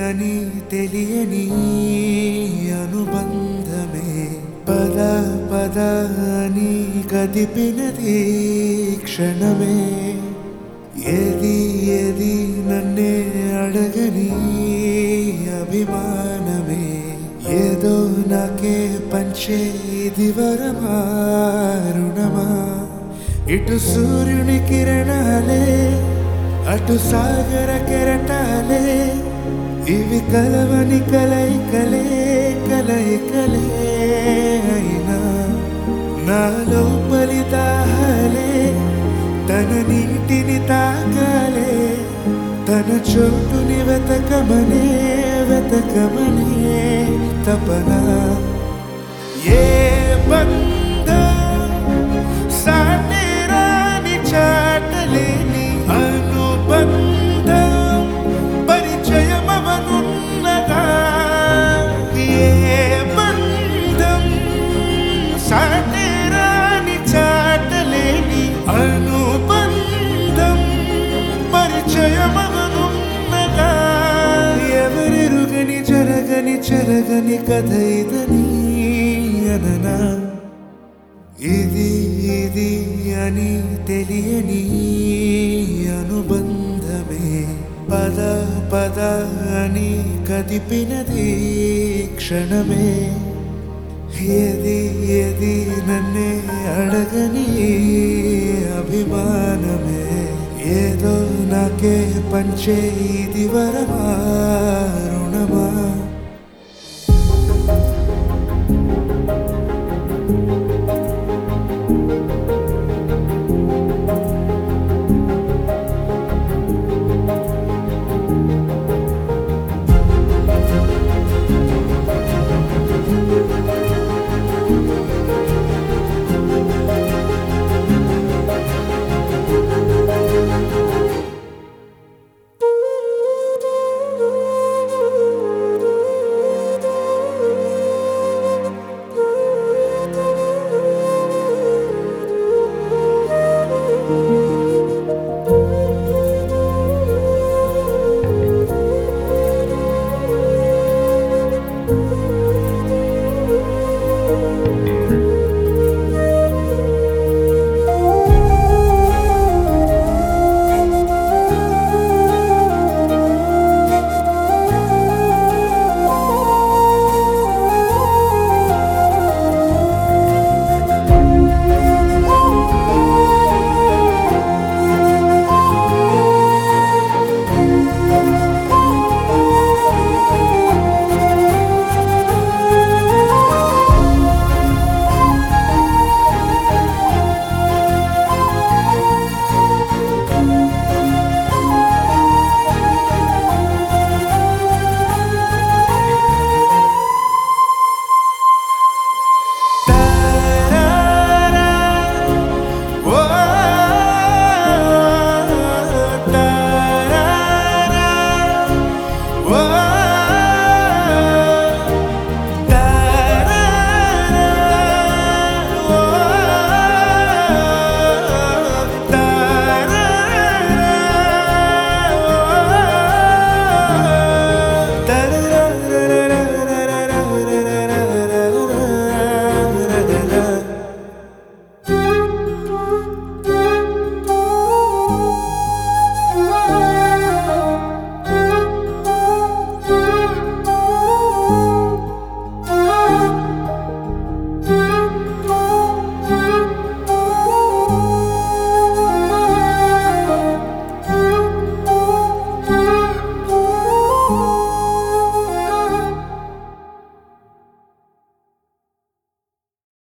అని తెలియని అనుబంధమే పద పద అని కదిపినది క్షణమే ఏది ఏది నన్నే అడగని అభిమానమే ఏదో నాకే పంచే ఇది వరమా రుణమా ఇటు సూర్యుని కిరణాలే అటు సాగర కెరటాలే ఇవి కలవని కలయికలే కలయికలే అయినా నాలో దాహాలే తన నీటిని తాకాలే తన చోటుని వెతకమనే వెతకమనే తపన ఏ బంధం సాటేరాని చాటలేని అనుబంధం పరిచయమవనున్నదా ఏ బంధం సాటేరాని చాటలేని అనుబంధం పరిచయమవనున్నదా ఎవరెరుగని జరగని చెరగని కథ ఇదని అననా ఇది ఇది అని తెలియని అనుబంధమే పద పద అని కదిపినది క్షణమే ఏది ఏది నన్నే అడగని అభిమానమే ఏదో నాకే పంచే ఇది వరమా